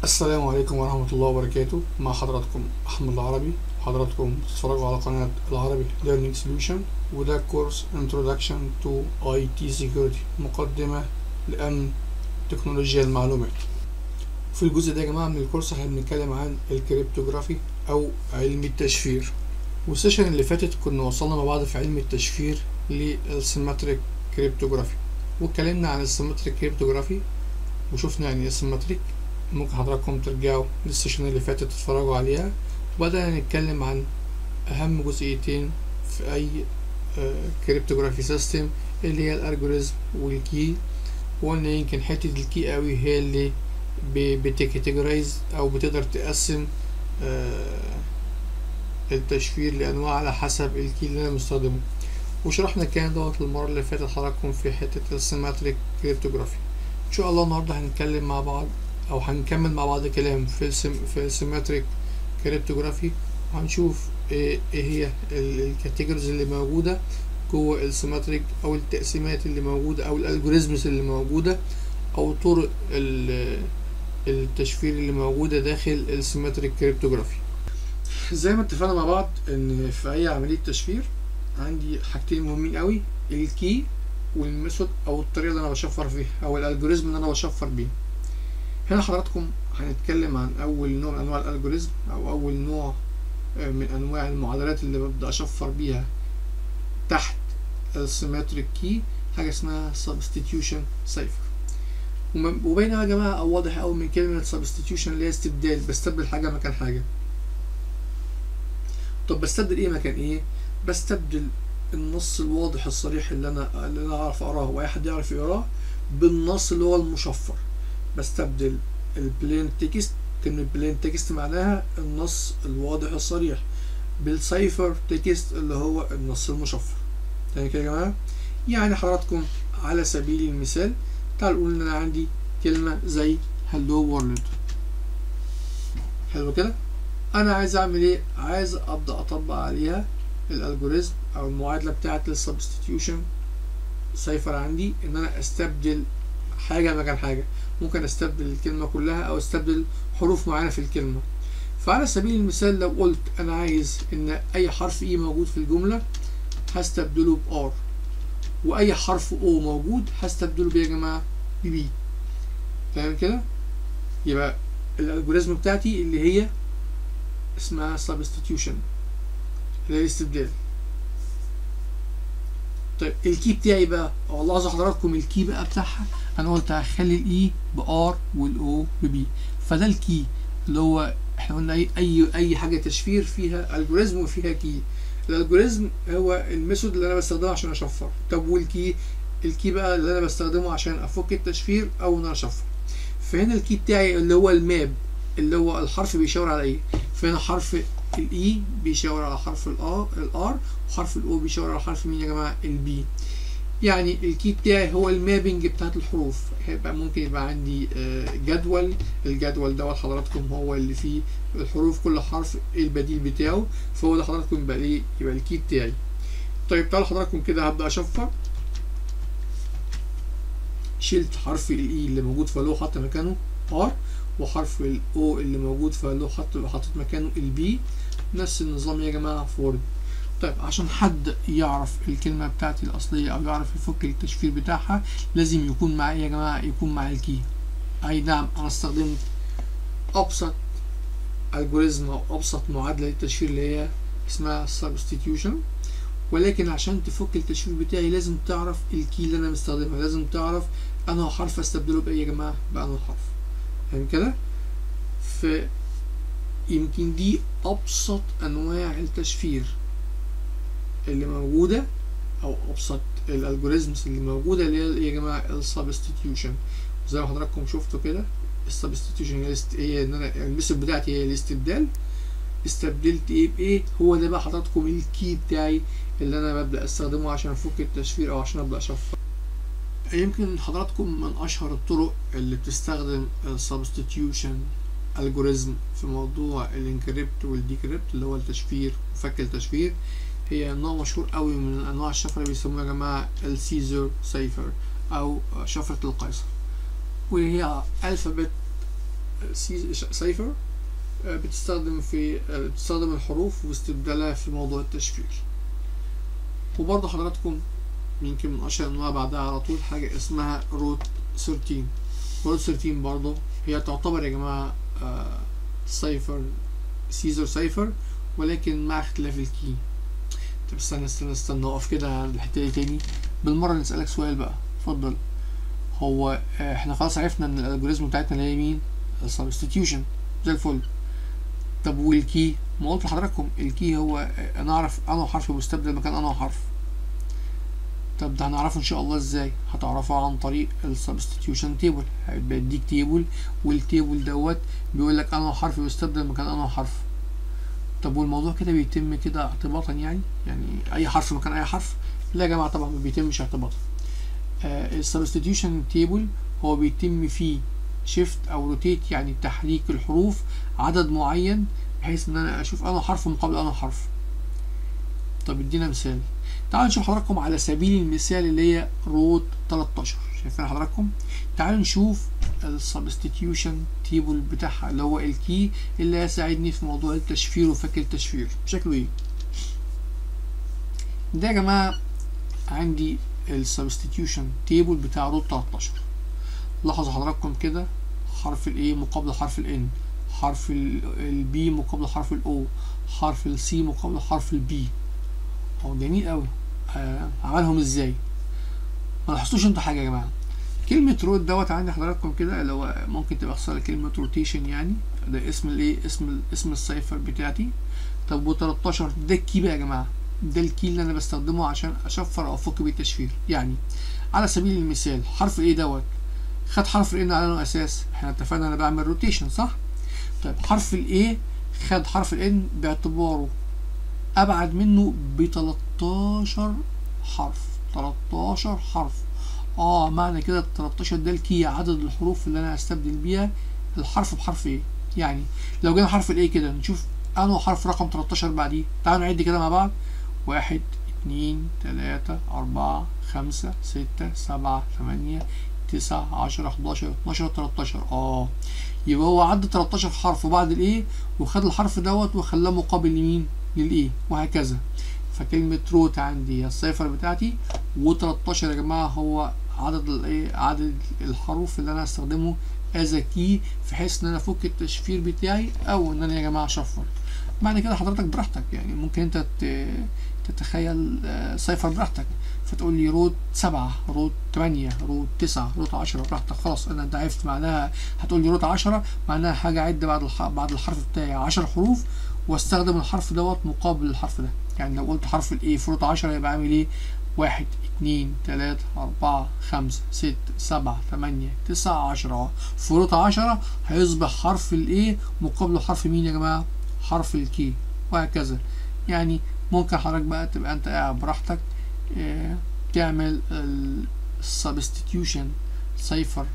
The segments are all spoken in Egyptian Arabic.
السلام عليكم ورحمة الله وبركاته مع حضراتكم أحمد العربي حضراتكم بتتفرجوا على قناة العربي Learning Solution وده كورس Introduction to IT Security مقدمة لأمن تكنولوجيا المعلومات في الجزء ده يا جماعة من الكورس احنا بنتكلم عن الكريبتوغرافي أو علم التشفير والسيشن اللي فاتت كنا وصلنا مع بعض في علم التشفير للسيماتريك كريبتوغرافي واتكلمنا عن السيماتريك كريبتوغرافي وشفنا يعني ايه السيماتريك ممكن حضراتكم ترجعوا للسيشن اللي فاتت تتفرجوا عليها وبدأنا نتكلم عن أهم جزئيتين في أي كريبتوغرافي سيستم اللي هي الألجوريزم والكي وقلنا يمكن حتة الكي قوي هي اللي بتكاتيجورايز أو بتقدر تقسم التشفير لأنواع على حسب الكي اللي أنا مستخدمه وشرحنا الكلام دوت المرة اللي فاتت حضراتكم في حتة السيماتريك كريبتوغرافي إن شاء الله النهاردة هنتكلم مع بعض او هنكمل مع بعض كلام في السم في السيماتريك كريبتوغرافي وهنشوف ايه, إيه هي الكاتيجوريز اللي موجوده جوه السيماتريك او التقسيمات اللي موجوده او الالجوريزمز اللي موجوده او طرق التشفير اللي موجوده داخل السيماتريك كريبتوغرافي زي ما اتفقنا مع بعض ان في اي عمليه تشفير عندي حاجتين مهمين قوي الكي والميثود او الطريقه اللي انا بشفر فيها او الالجوريزم اللي انا بشفر بيه هنا حضراتكم هنتكلم عن أول نوع من أنواع الألجوريزم أو أول نوع من أنواع المعادلات اللي ببدأ أشفر بيها تحت السيمتريك كي حاجة اسمها substitution cipher وباين يا جماعة أو واضح أوي من كلمة substitution اللي هي استبدال بستبدل حاجة مكان حاجة طب بستبدل إيه مكان إيه؟ بستبدل النص الواضح الصريح اللي أنا اللي أنا أعرف أقراه وأي حد يعرف يقراه بالنص اللي هو المشفر بستبدل البلين تكست كلمة بلين تكست معناها النص الواضح الصريح بالسايفر تكست اللي هو النص المشفر تاني كده يا جماعة يعني حضراتكم على سبيل المثال تعالوا نقول ان انا عندي كلمة زي هلو وورلد حلو كده انا عايز اعمل ايه عايز ابدا اطبق عليها الالجوريزم او المعادلة بتاعة السبستيتيوشن سايفر عندي ان انا استبدل حاجة مكان حاجة ممكن استبدل الكلمة كلها او استبدل حروف معينة في الكلمة فعلى سبيل المثال لو قلت انا عايز ان اي حرف اي موجود في الجملة هستبدله بار واي حرف او موجود هستبدله بيه يا جماعة ببي تمام كده يبقى الالجوريزم بتاعتي اللي هي اسمها substitution اللي هي الاستبدال طيب الكي بتاعي بقى والله حضراتكم الكي بقى بتاعها انا قلت هخلي الاي بار والاو ببي فده الكي اللي هو احنا قلنا اي اي اي حاجه تشفير فيها الجوريزم وفيها كي الالجوريزم هو الميثود اللي انا بستخدمه عشان اشفر طب والكي الكي بقى اللي انا بستخدمه عشان افك التشفير او ان انا اشفر فهنا الكي بتاعي اللي هو الماب اللي هو الحرف بيشاور على ايه فهنا حرف الاي بيشاور على حرف الار الار وحرف الاو بيشاور على حرف مين يا جماعه البي يعني الكي بتاعي هو المابنج بتاعت الحروف هيبقى ممكن يبقى عندي جدول الجدول دوت حضراتكم هو اللي فيه الحروف كل حرف البديل بتاعه فهو ده حضراتكم يبقى ايه يبقى الكي بتاعي طيب تعالوا حضراتكم كده هبدا اشفر شلت حرف الاي اللي موجود فلو حط مكانه ار وحرف الاو اللي موجود فلو حط حطيت مكانه البي نفس النظام يا جماعه في وورد طيب عشان حد يعرف الكلمة بتاعتي الأصلية أو يعرف يفك التشفير بتاعها لازم يكون معايا يا جماعة يكون معايا الكي أي نعم أنا استخدمت أبسط الجوريزم أو أبسط معادلة للتشفير اللي هي اسمها substitution ولكن عشان تفك التشفير بتاعي لازم تعرف الكي اللي أنا مستخدمها لازم تعرف أنا حرف أستبدله بأي يا جماعة بأنه حرف فاهم كده؟ ف يمكن دي أبسط أنواع التشفير اللي موجودة أو أبسط الألجوريزمز اللي موجودة اللي هي يا جماعة السبستيتيوشن زي ما حضراتكم شفتوا كده السبستيتيوشن هي إن أنا الميثود بتاعتي هي الاستبدال استبدلت إيه بإيه هو ده بقى حضراتكم الكي بتاعي اللي أنا ببدأ أستخدمه عشان أفك التشفير أو عشان أبدأ أشفر يمكن حضراتكم من أشهر الطرق اللي بتستخدم السبستيتيوشن الجوريزم في موضوع الانكريبت والديكريبت اللي هو التشفير وفك التشفير هي نوع مشهور قوي من انواع الشفره بيسموها يا جماعه السيزر سايفر او شفره القيصر وهي الفابت سايفر بتستخدم في بتستخدم الحروف واستبدالها في موضوع التشفير وبرضه حضراتكم يمكن من أشهر أنواع بعدها على طول حاجة اسمها روت 13 روت 13 برضه هي تعتبر يا جماعة سايفر سيزر سايفر ولكن مع اختلاف الكي طب استنى استنى استنى اقف كده عند الحتة دي تاني بالمرة نسألك سؤال بقى اتفضل هو احنا خلاص عرفنا ان الالجوريزم بتاعتنا اللي هي مين السبستيتيوشن زي الفل طب والكي ما قلت لحضراتكم الكي هو انا اعرف انا حرف مستبدل مكان انا حرف طب ده هنعرفه ان شاء الله ازاي هتعرفه عن طريق السبستيتيوشن تيبل هيبقى يديك تيبل والتيبل دوت بيقول لك انا حرف يستبدل مكان انا حرف طب والموضوع كده بيتم كده اعتباطا يعني يعني اي حرف مكان اي حرف لا يا جماعه طبعا ما بيتمش اعتباطا السبستيتيوشن تيبل هو بيتم فيه شيفت او روتيت يعني تحريك الحروف عدد معين بحيث ان انا اشوف انا حرف مقابل انا حرف طب ادينا مثال تعالوا نشوف حضراتكم على سبيل المثال اللي هي روت 13 شايفين حضراتكم تعالوا نشوف السبستيتيوشن تيبل بتاعها اللي هو الكي اللي هيساعدني في موضوع التشفير وفك التشفير شكله ايه ده يا جماعه عندي السبستيتيوشن تيبل بتاع روت 13 لاحظوا حضراتكم كده حرف الاي مقابل حرف الان حرف البي مقابل حرف الاو حرف السي مقابل حرف البي هو جميل قوي آه عملهم ازاي ما لاحظتوش انتوا حاجه يا جماعه كلمة روت دوت عند حضراتكم كده اللي هو ممكن تبقى اختصار كلمة روتيشن يعني ده اسم الايه اسم اسم السايفر بتاعتي طب و 13 ده الكي بقى يا جماعة ده الكي اللي انا بستخدمه عشان اشفر او افك بيه التشفير يعني على سبيل المثال حرف الايه دوت خد حرف الان على انه اساس احنا اتفقنا انا بعمل روتيشن صح طيب حرف الايه خد حرف الان باعتباره ابعد منه ب 13 حرف 13 حرف اه معنى كده ال 13 ده الكي عدد الحروف اللي انا هستبدل بيها الحرف بحرف ايه يعني لو جينا حرف الايه كده نشوف انه حرف رقم 13 بعديه تعالوا نعد كده مع بعض واحد اتنين تلاتة أربعة خمسة ستة سبعة تمانية تسعة عشرة حداشر اتناشر تلاتاشر اه يبقى هو عدى 13 حرف بعد الايه وخد الحرف دوت وخلاه مقابل لمين للايه وهكذا فكلمة روت عندي هي الصفر بتاعتي و13 يا جماعة هو عدد الايه عدد الحروف اللي انا هستخدمه از كي في حيث ان انا افك التشفير بتاعي او ان انا يا جماعة اشفر معنى كده حضرتك براحتك يعني ممكن انت تتخيل صفر براحتك فتقول لي روت سبعة روت تمانية روت تسعة روت عشرة براحتك خلاص انا انت عرفت معناها هتقول لي روت عشرة معناها حاجة عد بعد الح... بعد الحرف بتاعي عشر حروف واستخدم الحرف دوت مقابل الحرف ده يعني لو قلت حرف الايه في روت عشرة يبقى عامل ايه واحد اتنين تلاتة أربعة خمسة ستة سبعة تمانية تسعة عشرة في روت عشرة هيصبح حرف الايه مقابله حرف مين يا جماعة حرف الكي وهكذا يعني ممكن حضرتك بقى تبقى انت قاعد براحتك اه تعمل السبستيتيوشن سايفر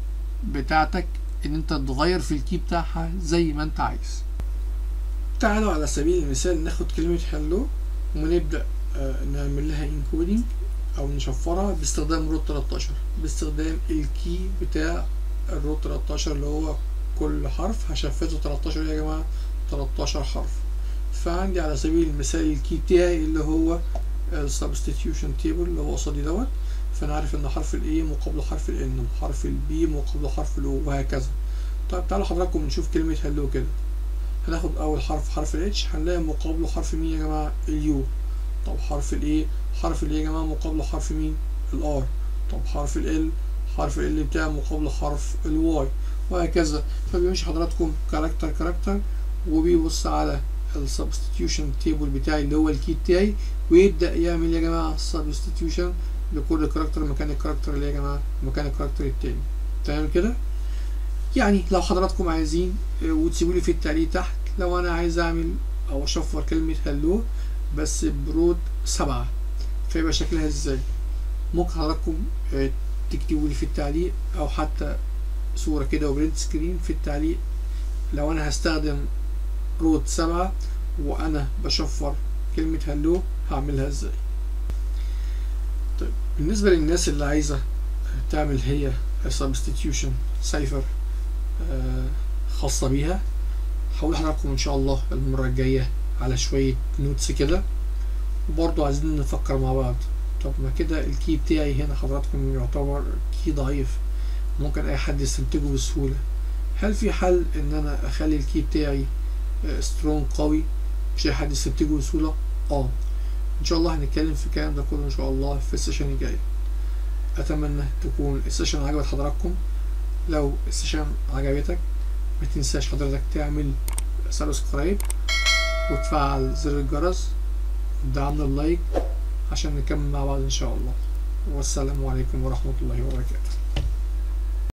بتاعتك ان انت تغير في الكي بتاعها زي ما انت عايز تعالوا على سبيل المثال ناخد كلمة هلو ونبدأ اه نعمل لها انكودينج او نشفرها باستخدام روت 13 باستخدام الكي بتاع الروت 13 اللي هو كل حرف هشفته 13 يا جماعة 13 حرف فعندي على سبيل المثال الكي بتاعي اللي هو السبستيتيوشن تيبل اللي هو قصادي دوت فانا عارف ان حرف الاي مقابله حرف الان حرف البي مقابله حرف الاو وهكذا طيب تعالوا حضراتكم نشوف كلمة هلو كده هناخد اول حرف حرف الاتش هنلاقي مقابله حرف مين يا جماعة اليو طب حرف الاي حرف الاي يا جماعة مقابله حرف مين الار طب حرف ال حرف ال بتاعه مقابله حرف الواي وهكذا فبيمشي حضراتكم كاركتر كاركتر وبيبص على السبستيتيوشن تيبل بتاعي اللي هو الكي بتاعي ويبدا يعمل يا جماعه سبستيتيوشن لكل كاركتر مكان الكاركتر اللي يا جماعه مكان الكاركتر التاني تمام كده يعني لو حضراتكم عايزين وتسيبوا لي في التعليق تحت لو انا عايز اعمل او اشفر كلمه هلو بس برود سبعة فيبقى شكلها ازاي ممكن حضراتكم تكتبوا لي في التعليق او حتى صورة كده وبرنت سكرين في التعليق لو انا هستخدم روت سبعة وانا بشفر كلمة هلو هعملها ازاي طيب بالنسبة للناس اللي عايزة تعمل هي substitution cipher خاصة بيها هقول لحضراتكم ان شاء الله المرة الجاية على شوية نوتس كده وبرضه عايزين نفكر مع بعض طب ما كده الكي بتاعي هنا حضراتكم يعتبر كي ضعيف ممكن اي حد يستنتجه بسهولة هل في حل ان انا اخلي الكي بتاعي سترونج قوي مش اي حد يستنتجه بسهولة اه ان شاء الله هنتكلم في الكلام ده كله ان شاء الله في السيشن الجاي اتمنى تكون السيشن عجبت حضراتكم لو السيشن عجبتك ما تنساش حضرتك تعمل سبسكرايب وتفعل زر الجرس ودعمنا اللايك عشان نكمل مع بعض ان شاء الله والسلام عليكم ورحمة الله وبركاته